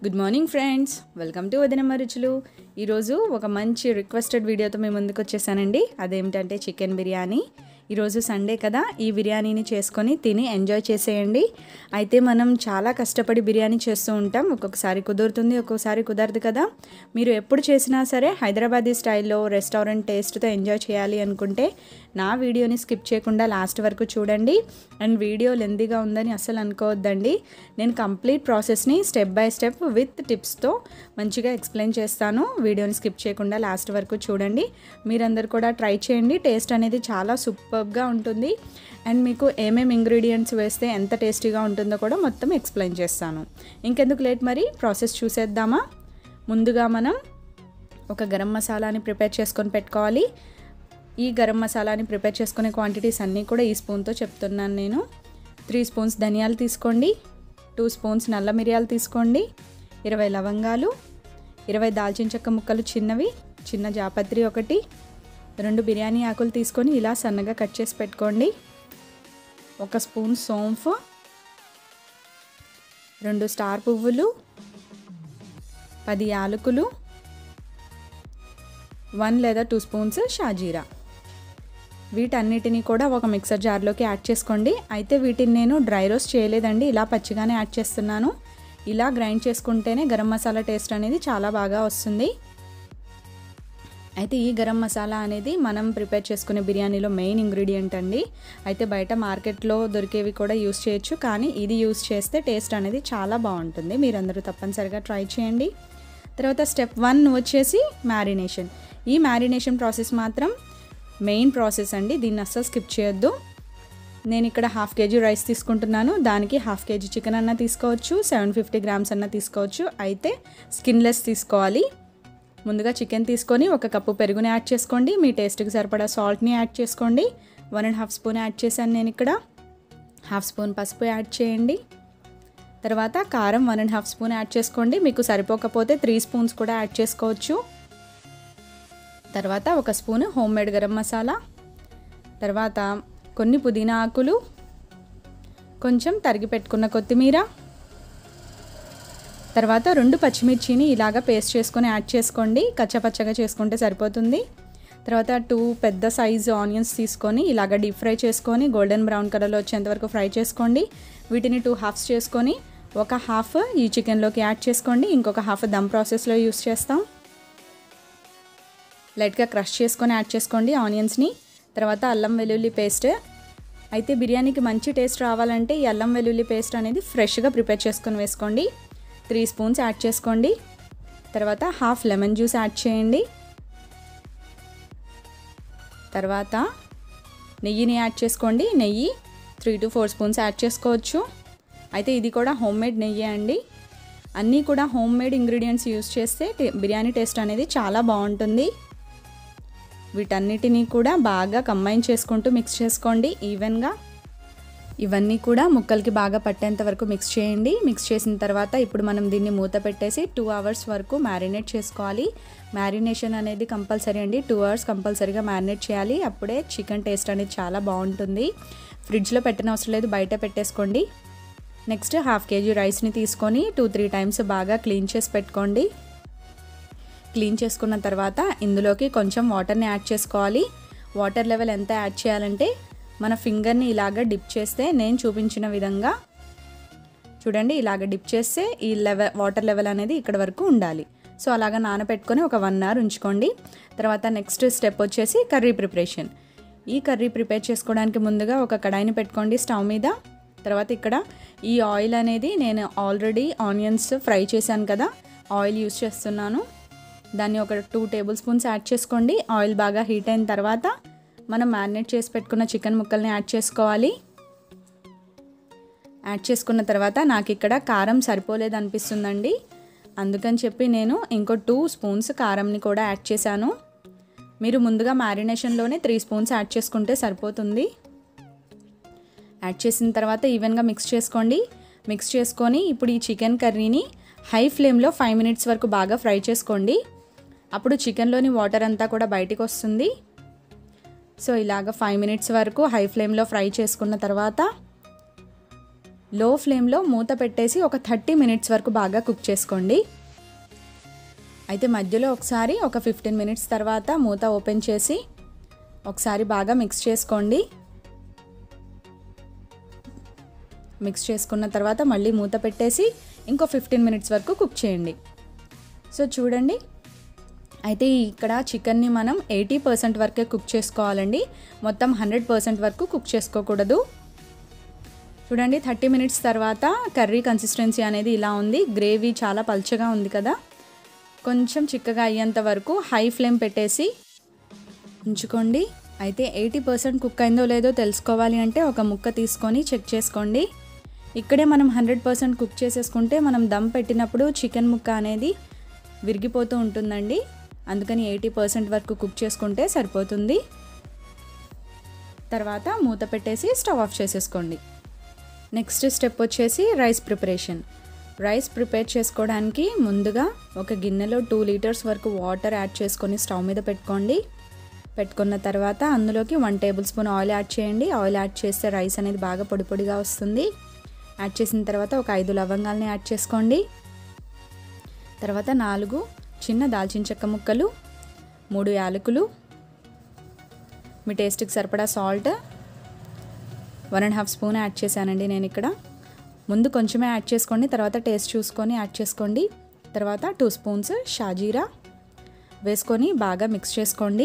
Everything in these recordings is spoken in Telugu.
good morning friends welcome to వదినమ్మ రుచులు ఈరోజు ఒక మంచి రిక్వెస్టెడ్ వీడియోతో మేము ముందుకు వచ్చేసానండి అదేమిటంటే చికెన్ బిర్యానీ ఈరోజు సండే కదా ఈ బిర్యానీని చేసుకొని తిని ఎంజాయ్ చేసేయండి అయితే మనం చాలా కష్టపడి బిర్యానీ చేస్తూ ఉంటాం ఒక్కొక్కసారి కుదురుతుంది ఒక్కొక్కసారి కుదరదు కదా మీరు ఎప్పుడు చేసినా సరే హైదరాబాదీ స్టైల్లో రెస్టారెంట్ టేస్ట్తో ఎంజాయ్ చేయాలి అనుకుంటే నా వీడియోని స్కిప్ చేయకుండా లాస్ట్ వరకు చూడండి అండ్ వీడియో లెందీగా ఉందని అస్సలు అనుకోవద్దండి నేను కంప్లీట్ ప్రాసెస్ని స్టెప్ బై స్టెప్ విత్ టిప్స్తో మంచిగా ఎక్స్ప్లెయిన్ చేస్తాను వీడియోని స్కిప్ చేయకుండా లాస్ట్ వరకు చూడండి మీరందరూ కూడా ట్రై చేయండి టేస్ట్ అనేది చాలా సూపర్గా ఉంటుంది అండ్ మీకు ఏమేమి ఇంగ్రీడియంట్స్ వేస్తే ఎంత టేస్టీగా ఉంటుందో కూడా మొత్తం ఎక్స్ప్లెయిన్ చేస్తాను ఇంకెందుకు లేట్ మరి ప్రాసెస్ చూసేద్దామా ముందుగా మనం ఒక గరం మసాలాని ప్రిపేర్ చేసుకొని పెట్టుకోవాలి ఈ గరం మసాలాని ప్రిపేర్ చేసుకునే క్వాంటిటీస్ అన్నీ కూడా ఈ స్పూన్తో చెప్తున్నాను నేను త్రీ స్పూన్స్ ధనియాలు తీసుకోండి టూ స్పూన్స్ నల్ల మిరియాలు తీసుకోండి ఇరవై లవంగాలు ఇరవై దాల్చిన చెక్క ముక్కలు చిన్నవి చిన్న జాపత్రి ఒకటి రెండు బిర్యానీ ఆకులు తీసుకొని ఇలా సన్నగా కట్ చేసి పెట్టుకోండి ఒక స్పూన్ సోంఫ్ రెండు స్టార్ పువ్వులు పది యాలకులు వన్ లేదా టూ స్పూన్స్ షాజీరా వీటన్నిటిని కూడా ఒక మిక్సర్ జార్లోకి యాడ్ చేసుకోండి అయితే వీటిని నేను డ్రై రోస్ట్ చేయలేదండి ఇలా పచ్చిగానే యాడ్ చేస్తున్నాను ఇలా గ్రైండ్ చేసుకుంటేనే గరం మసాలా టేస్ట్ అనేది చాలా బాగా వస్తుంది అయితే ఈ గరం మసాలా అనేది మనం ప్రిపేర్ చేసుకునే బిర్యానీలో మెయిన్ ఇంగ్రీడియంట్ అండి అయితే బయట మార్కెట్లో దొరికేవి కూడా యూస్ చేయొచ్చు కానీ ఇది యూస్ చేస్తే టేస్ట్ అనేది చాలా బాగుంటుంది మీరందరూ తప్పనిసరిగా ట్రై చేయండి తర్వాత స్టెప్ వన్ వచ్చేసి మ్యారినేషన్ ఈ మ్యారినేషన్ ప్రాసెస్ మాత్రం మెయిన్ ప్రాసెస్ అండి దీన్ని అస్సలు స్కిప్ చేయొద్దు నేను ఇక్కడ హాఫ్ కేజీ రైస్ తీసుకుంటున్నాను దానికి హాఫ్ కేజీ చికెన్ అన్న తీసుకోవచ్చు సెవెన్ ఫిఫ్టీ గ్రామ్స్ అన్న తీసుకోవచ్చు అయితే స్కిన్లెస్ తీసుకోవాలి ముందుగా చికెన్ తీసుకొని ఒక కప్పు పెరుగుని యాడ్ చేసుకోండి మీ టేస్ట్కి సరిపడా సాల్ట్ని యాడ్ చేసుకోండి one and half spoon add చేశాను నేను ఇక్కడ హాఫ్ స్పూన్ పసుపు యాడ్ చేయండి తర్వాత కారం one and half spoon add చేసుకోండి మీకు సరిపోకపోతే త్రీ స్పూన్స్ కూడా యాడ్ చేసుకోవచ్చు తర్వాత ఒక spoon home made garam masala తర్వాత కొన్ని పుదీనా ఆకులు కొంచెం తరిగి పెట్టుకున్న కొత్తిమీర తర్వాత రెండు పచ్చిమిర్చిని ఇలాగ పేస్ట్ చేసుకొని యాడ్ చేసుకోండి కచ్చపచ్చగా చేసుకుంటే సరిపోతుంది తర్వాత టూ పెద్ద సైజు ఆనియన్స్ తీసుకొని ఇలాగ డీప్ ఫ్రై చేసుకొని గోల్డెన్ బ్రౌన్ కలర్లో వచ్చేంత వరకు ఫ్రై చేసుకోండి వీటిని టూ హాఫ్స్ చేసుకొని ఒక హాఫ్ ఈ చికెన్లోకి యాడ్ చేసుకోండి ఇంకొక హాఫ్ దమ్ ప్రాసెస్లో యూస్ చేస్తాం లైట్గా క్రష్ చేసుకొని యాడ్ చేసుకోండి ఆనియన్స్ని తర్వాత అల్లం వెల్లుల్లి పేస్ట్ అయితే బిర్యానీకి మంచి టేస్ట్ రావాలంటే ఈ అల్లం వెల్లుల్లి పేస్ట్ అనేది ఫ్రెష్గా ప్రిపేర్ చేసుకొని వేసుకోండి త్రీ స్పూన్స్ యాడ్ చేసుకోండి తర్వాత హాఫ్ లెమన్ జ్యూస్ యాడ్ చేయండి తర్వాత నెయ్యిని యాడ్ చేసుకోండి నెయ్యి three to four spoons add చేసుకోవచ్చు అయితే ఇది కూడా హోమ్ మేడ్ నెయ్యి అండి అన్నీ కూడా హోమ్ మేడ్ ఇంగ్రీడియంట్స్ యూస్ చేస్తే బిర్యానీ టేస్ట్ అనేది చాలా బాగుంటుంది వీటన్నిటినీ కూడా బాగా కంబైన్ చేసుకుంటూ మిక్స్ చేసుకోండి ఈవెన్గా ఇవన్నీ కూడా ముక్కలకి బాగా పట్టేంత వరకు మిక్స్ చేయండి మిక్స్ చేసిన తర్వాత ఇప్పుడు మనం దీన్ని మూత పెట్టేసి టూ అవర్స్ వరకు మ్యారినేట్ చేసుకోవాలి మ్యారినేషన్ అనేది కంపల్సరీ అండి టూ అవర్స్ కంపల్సరీగా మ్యారినేట్ చేయాలి అప్పుడే చికెన్ టేస్ట్ అనేది చాలా బాగుంటుంది ఫ్రిడ్జ్లో పెట్టిన అవసరం లేదు బయట పెట్టేసుకోండి నెక్స్ట్ హాఫ్ కేజీ రైస్ని తీసుకొని టూ త్రీ టైమ్స్ బాగా క్లీన్ చేసి పెట్టుకోండి క్లీన్ చేసుకున్న తర్వాత ఇందులోకి కొంచెం వాటర్ని యాడ్ చేసుకోవాలి వాటర్ లెవెల్ ఎంత యాడ్ చేయాలంటే మన ఫింగర్ని ఇలాగ డిప్ చేస్తే నేను చూపించిన విధంగా చూడండి ఇలాగ డిప్ చేస్తే ఈ లెవెల్ వాటర్ లెవెల్ అనేది ఇక్కడ వరకు ఉండాలి సో అలాగ నానబెట్టుకొని ఒక వన్ అవర్ ఉంచుకోండి తర్వాత నెక్స్ట్ స్టెప్ వచ్చేసి కర్రీ ప్రిపరేషన్ ఈ కర్రీ ప్రిపేర్ చేసుకోవడానికి ముందుగా ఒక కడాయిని పెట్టుకోండి స్టవ్ మీద తర్వాత ఇక్కడ ఈ ఆయిల్ అనేది నేను ఆల్రెడీ ఆనియన్స్ ఫ్రై చేశాను కదా ఆయిల్ యూస్ చేస్తున్నాను దాన్ని ఒక టూ టేబుల్ స్పూన్స్ యాడ్ చేసుకోండి ఆయిల్ బాగా హీట్ అయిన తర్వాత మనం మ్యారినేట్ చేసి పెట్టుకున్న చికెన్ ముక్కల్ని యాడ్ చేసుకోవాలి యాడ్ చేసుకున్న తర్వాత నాకు ఇక్కడ కారం సరిపోలేదు అనిపిస్తుందండి అందుకని చెప్పి నేను ఇంకో టూ స్పూన్స్ కారంని కూడా యాడ్ చేశాను మీరు ముందుగా మ్యారినేషన్లోనే త్రీ స్పూన్స్ యాడ్ చేసుకుంటే సరిపోతుంది యాడ్ చేసిన తర్వాత ఈవెన్గా మిక్స్ చేసుకోండి మిక్స్ చేసుకొని ఇప్పుడు ఈ చికెన్ కర్రీని హై ఫ్లేమ్లో ఫైవ్ మినిట్స్ వరకు బాగా ఫ్రై చేసుకోండి అప్పుడు చికెన్లోని వాటర్ అంతా కూడా బయటికి వస్తుంది సో ఇలాగ ఫైవ్ మినిట్స్ వరకు హై ఫ్లేమ్లో ఫ్రై చేసుకున్న తర్వాత లో ఫ్లేమ్లో మూత పెట్టేసి ఒక థర్టీ మినిట్స్ వరకు బాగా కుక్ చేసుకోండి అయితే మధ్యలో ఒకసారి ఒక ఫిఫ్టీన్ మినిట్స్ తర్వాత మూత ఓపెన్ చేసి ఒకసారి బాగా మిక్స్ చేసుకోండి మిక్స్ చేసుకున్న తర్వాత మళ్ళీ మూత పెట్టేసి ఇంకో ఫిఫ్టీన్ మినిట్స్ వరకు కుక్ చేయండి సో చూడండి అయితే ఇక్కడ చికెన్ని మనం ఎయిటీ పర్సెంట్ వరకే కుక్ చేసుకోవాలండి మొత్తం హండ్రెడ్ పర్సెంట్ వరకు కుక్ చేసుకోకూడదు చూడండి థర్టీ మినిట్స్ తర్వాత కర్రీ కన్సిస్టెన్సీ అనేది ఇలా ఉంది గ్రేవీ చాలా పల్చగా ఉంది కదా కొంచెం చిక్కగా అయ్యేంత వరకు హై ఫ్లేమ్ పెట్టేసి ఉంచుకోండి అయితే ఎయిటీ పర్సెంట్ కుక్ అయిందో లేదో తెలుసుకోవాలి అంటే ఒక ముక్క తీసుకొని చెక్ చేసుకోండి ఇక్కడే మనం హండ్రెడ్ పర్సెంట్ కుక్ చేసేసుకుంటే మనం దమ్ పెట్టినప్పుడు చికెన్ ముక్క అనేది విరిగిపోతూ ఉంటుందండి అందుకని ఎయిటీ పర్సెంట్ వరకు కుక్ చేసుకుంటే సరిపోతుంది తర్వాత మూత పెట్టేసి స్టవ్ ఆఫ్ చేసేసుకోండి నెక్స్ట్ స్టెప్ వచ్చేసి రైస్ ప్రిపరేషన్ రైస్ ప్రిపేర్ చేసుకోవడానికి ముందుగా ఒక గిన్నెలో టూ లీటర్స్ వరకు వాటర్ యాడ్ చేసుకొని స్టవ్ మీద పెట్టుకోండి పెట్టుకున్న తర్వాత అందులోకి one table spoon oil add చేయండి ఆయిల్ యాడ్ చేస్తే రైస్ అనేది బాగా పొడి పొడిగా వస్తుంది యాడ్ చేసిన తర్వాత ఒక ఐదు లవంగాల్ని యాడ్ చేసుకోండి తర్వాత నాలుగు చిన్న దాల్చిన చెక్క ముక్కలు మూడు యాలకులు మీ టేస్ట్కి సరిపడా salt one and half spoon add చేశానండి నేను ఇక్కడ ముందు కొంచెమే యాడ్ చేసుకోండి తర్వాత టేస్ట్ చూసుకొని యాడ్ చేసుకోండి తర్వాత టూ స్పూన్స్ షాజీరా వేసుకొని బాగా మిక్స్ చేసుకోండి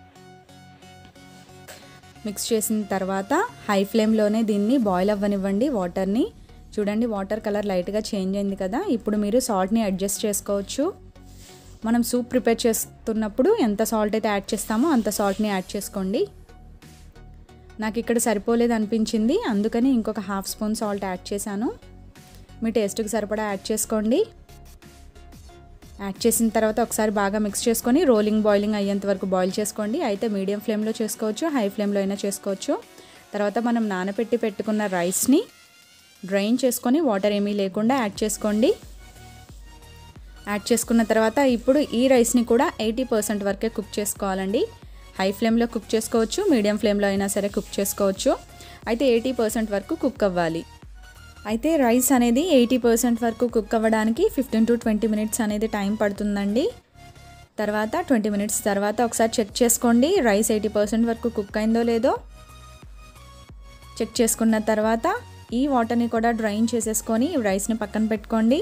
మిక్స్ చేసిన తర్వాత హై ఫ్లేమ్లోనే దీన్ని బాయిల్ అవ్వనివ్వండి వాటర్ని చూడండి వాటర్ కలర్ లైట్గా చేంజ్ అయింది కదా ఇప్పుడు మీరు సాల్ట్ని అడ్జస్ట్ చేసుకోవచ్చు మనం సూప్ ప్రిపేర్ చేస్తున్నప్పుడు ఎంత సాల్ట్ అయితే యాడ్ చేస్తామో అంత సాల్ట్ని యాడ్ చేసుకోండి నాకు ఇక్కడ సరిపోలేదు అనిపించింది అందుకని ఇంకొక హాఫ్ స్పూన్ సాల్ట్ యాడ్ చేశాను మీ టేస్ట్కి సరిపడా యాడ్ చేసుకోండి యాడ్ చేసిన తర్వాత ఒకసారి బాగా మిక్స్ చేసుకొని రోలింగ్ బాయిలింగ్ అయ్యేంత వరకు బాయిల్ చేసుకోండి అయితే మీడియం ఫ్లేమ్లో చేసుకోవచ్చు హై ఫ్లేమ్లో అయినా చేసుకోవచ్చు తర్వాత మనం నానబెట్టి పెట్టుకున్న రైస్ని డ్రైన్ చేసుకొని వాటర్ ఏమీ లేకుండా యాడ్ చేసుకోండి యాడ్ చేసుకున్న తర్వాత ఇప్పుడు ఈ రైస్ని కూడా ఎయిటీ పర్సెంట్ వరకే కుక్ చేసుకోవాలండి హై ఫ్లేమ్లో కుక్ చేసుకోవచ్చు మీడియం ఫ్లేమ్లో అయినా సరే కుక్ చేసుకోవచ్చు అయితే ఎయిటీ పర్సెంట్ వరకు కుక్ అవ్వాలి అయితే రైస్ అనేది ఎయిటీ పర్సెంట్ వరకు కుక్ అవ్వడానికి ఫిఫ్టీన్ టు ట్వంటీ మినిట్స్ అనేది టైం పడుతుందండి తర్వాత ట్వంటీ మినిట్స్ తర్వాత ఒకసారి చెక్ చేసుకోండి రైస్ ఎయిటీ పర్సెంట్ వరకు కుక్ అయిందో లేదో చెక్ చేసుకున్న తర్వాత ఈ వాటర్ని కూడా డ్రైన్ చేసేసుకొని రైస్ని పక్కన పెట్టుకోండి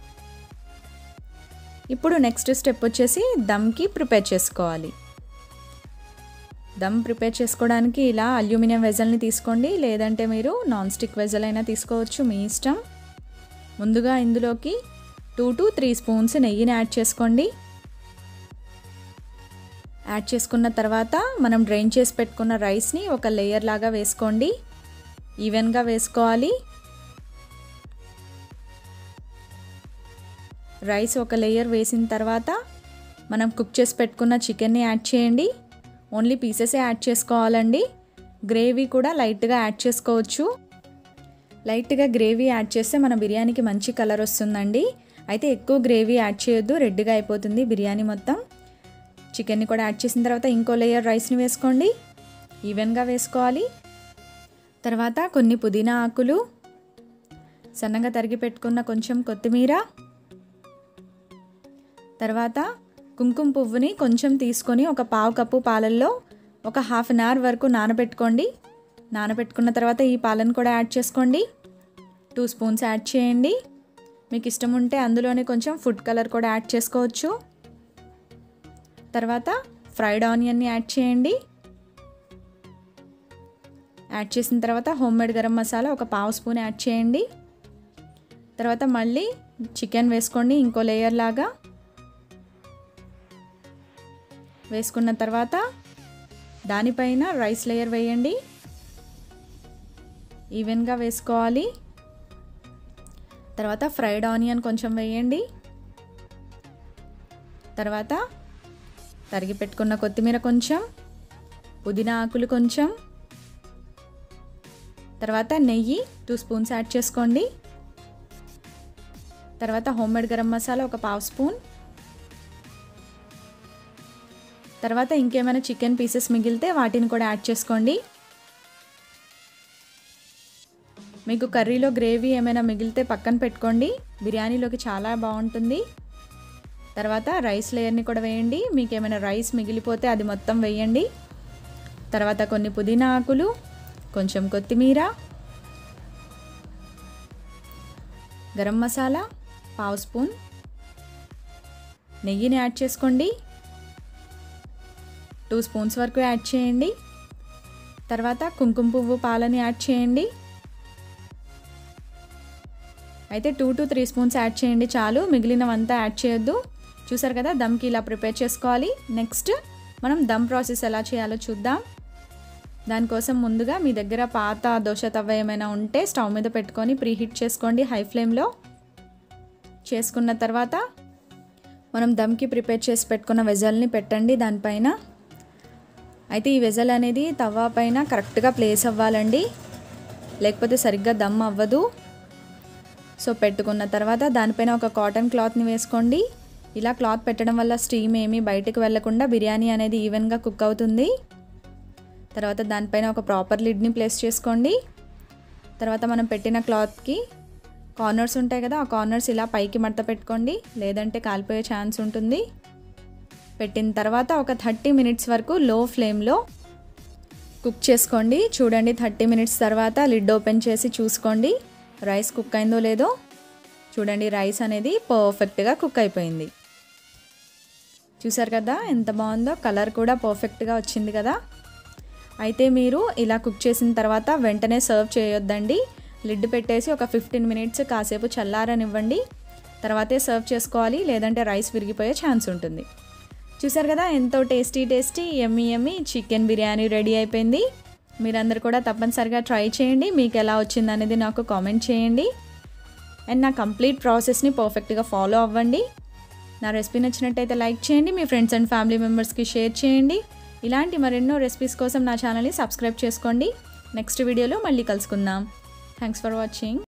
ఇప్పుడు నెక్స్ట్ స్టెప్ వచ్చేసి దమ్కి ప్రిపేర్ చేసుకోవాలి దమ్ ప్రిపేర్ చేసుకోవడానికి ఇలా అల్యూమినియం వెజల్ని తీసుకోండి లేదంటే మీరు నాన్ స్టిక్ వెజల్ అయినా తీసుకోవచ్చు మీ ఇష్టం ముందుగా ఇందులోకి టూ టు త్రీ స్పూన్స్ నెయ్యిని యాడ్ చేసుకోండి యాడ్ చేసుకున్న తర్వాత మనం డ్రైన్ చేసి పెట్టుకున్న రైస్ని ఒక లేయర్ లాగా వేసుకోండి ఈవెన్గా వేసుకోవాలి రైస్ ఒక లేయర్ వేసిన తర్వాత మనం కుక్ చేసి పెట్టుకున్న చికెన్ని యాడ్ చేయండి ఓన్లీ పీసెసే యాడ్ చేసుకోవాలండి గ్రేవీ కూడా లైట్గా యాడ్ చేసుకోవచ్చు లైట్గా గ్రేవీ యాడ్ చేస్తే మన బిర్యానీకి మంచి కలర్ వస్తుందండి అయితే ఎక్కువ గ్రేవీ యాడ్ చేయొద్దు రెడ్గా అయిపోతుంది బిర్యానీ మొత్తం చికెన్ని కూడా యాడ్ చేసిన తర్వాత ఇంకో లేయర్ రైస్ని వేసుకోండి ఈవెన్గా వేసుకోవాలి తర్వాత కొన్ని పుదీనా ఆకులు సన్నగా తరిగి పెట్టుకున్న కొంచెం కొత్తిమీర తర్వాత కుంకుమ పువ్వుని కొంచెం తీసుకొని ఒక పావు కప్పు పాలల్లో ఒక హాఫ్ అన్ అవర్ వరకు నానబెట్టుకోండి నానబెట్టుకున్న తర్వాత ఈ పాలను కూడా యాడ్ చేసుకోండి టూ స్పూన్స్ యాడ్ చేయండి మీకు ఇష్టం ఉంటే అందులోనే కొంచెం ఫుడ్ కలర్ కూడా యాడ్ చేసుకోవచ్చు తర్వాత ఫ్రైడ్ ఆనియన్ని యాడ్ చేయండి యాడ్ చేసిన తర్వాత హోమ్ మేడ్ గరం మసాలా ఒక పావు స్పూన్ యాడ్ చేయండి తర్వాత మళ్ళీ చికెన్ వేసుకోండి ఇంకో లేయర్ లాగా వేసుకున్న తర్వాత దానిపైన రైస్ లేయర్ వేయండి ఈవెన్గా వేసుకోవాలి తర్వాత ఫ్రైడ్ ఆనియన్ కొంచెం వేయండి తర్వాత తరిగి పెట్టుకున్న కొత్తిమీర కొంచెం పుదీనా ఆకులు కొంచెం తర్వాత నెయ్యి టూ స్పూన్స్ యాడ్ చేసుకోండి తర్వాత హోమ్ మేడ్ గరం మసాలా ఒక పావు స్పూన్ తర్వాత ఇంకేమైనా చికెన్ పీసెస్ మిగిలితే వాటిని కూడా యాడ్ చేసుకోండి మీకు కర్రీలో గ్రేవీ ఏమైనా మిగిలితే పక్కన పెట్టుకోండి బిర్యానీలోకి చాలా బాగుంటుంది తర్వాత రైస్ లేయర్ని కూడా వేయండి మీకు ఏమైనా రైస్ మిగిలిపోతే అది మొత్తం వేయండి తర్వాత కొన్ని పుదీనా ఆకులు కొంచెం కొత్తిమీర గరం మసాలా పావు స్పూన్ నెయ్యిని యాడ్ చేసుకోండి టూ స్పూన్స్ వరకు యాడ్ చేయండి తర్వాత కుంకుమ పువ్వు పాలని యాడ్ చేయండి అయితే two to three spoons add చేయండి చాలు మిగిలినవంతా యాడ్ చేయొద్దు చూసారు కదా దమ్కి ఇలా ప్రిపేర్ చేసుకోవాలి నెక్స్ట్ మనం దమ్ ప్రాసెస్ ఎలా చేయాలో చూద్దాం దానికోసం ముందుగా మీ దగ్గర పాత దోశ తవ్వ ఏమైనా ఉంటే స్టవ్ మీద పెట్టుకొని ప్రీహీట్ చేసుకోండి హై ఫ్లేమ్లో చేసుకున్న తర్వాత మనం దమ్కి ప్రిపేర్ చేసి పెట్టుకున్న వెజల్ని పెట్టండి దానిపైన అయితే ఈ వెజల్ అనేది తవ్వ పైన కరెక్ట్గా ప్లేస్ అవ్వాలండి లేకపోతే సరిగ్గా దమ్ అవ్వదు సో పెట్టుకున్న తర్వాత దానిపైన ఒక కాటన్ క్లాత్ని వేసుకోండి ఇలా క్లాత్ పెట్టడం వల్ల స్టీమ్ ఏమీ బయటకు వెళ్లకుండా బిర్యానీ అనేది ఈవెన్గా కుక్ అవుతుంది తర్వాత దానిపైన ఒక ప్రాపర్ లిడ్ని ప్లేస్ చేసుకోండి తర్వాత మనం పెట్టిన క్లాత్కి కార్నర్స్ ఉంటాయి కదా ఆ కార్నర్స్ ఇలా పైకి మడత పెట్టుకోండి లేదంటే కాలిపోయే ఛాన్స్ ఉంటుంది పెట్టిన తర్వాత ఒక థర్టీ మినిట్స్ వరకు లో ఫ్లేమ్లో కుక్ చేసుకోండి చూడండి థర్టీ మినిట్స్ తర్వాత లిడ్ ఓపెన్ చేసి చూసుకోండి రైస్ కుక్ అయిందో లేదో చూడండి రైస్ అనేది పర్ఫెక్ట్గా కుక్ అయిపోయింది చూసారు కదా ఎంత బాగుందో కలర్ కూడా పర్ఫెక్ట్గా వచ్చింది కదా అయితే మీరు ఇలా కుక్ చేసిన తర్వాత వెంటనే సర్వ్ చేయొద్దండి లిడ్ పెట్టేసి ఒక ఫిఫ్టీన్ మినిట్స్ కాసేపు చల్లారనివ్వండి తర్వాతే సర్వ్ చేసుకోవాలి లేదంటే రైస్ విరిగిపోయే ఛాన్స్ ఉంటుంది చూసారు కదా ఎంతో tasty tasty yummy yummy chicken biryani ready అయిపోయింది మీరందరూ కూడా తప్పనిసరిగా ట్రై చేయండి మీకు ఎలా వచ్చింది అనేది నాకు కామెంట్ చేయండి అండ్ నా కంప్లీట్ ప్రాసెస్ని పర్ఫెక్ట్గా ఫాలో అవ్వండి నా రెసిపీ నచ్చినట్టయితే లైక్ చేయండి మీ ఫ్రెండ్స్ అండ్ ఫ్యామిలీ మెంబర్స్కి షేర్ చేయండి ఇలాంటి మరెన్నో రెసిపీస్ కోసం నా ఛానల్ని సబ్స్క్రైబ్ చేసుకోండి నెక్స్ట్ వీడియోలో మళ్ళీ కలుసుకుందాం థ్యాంక్స్ ఫర్ వాచింగ్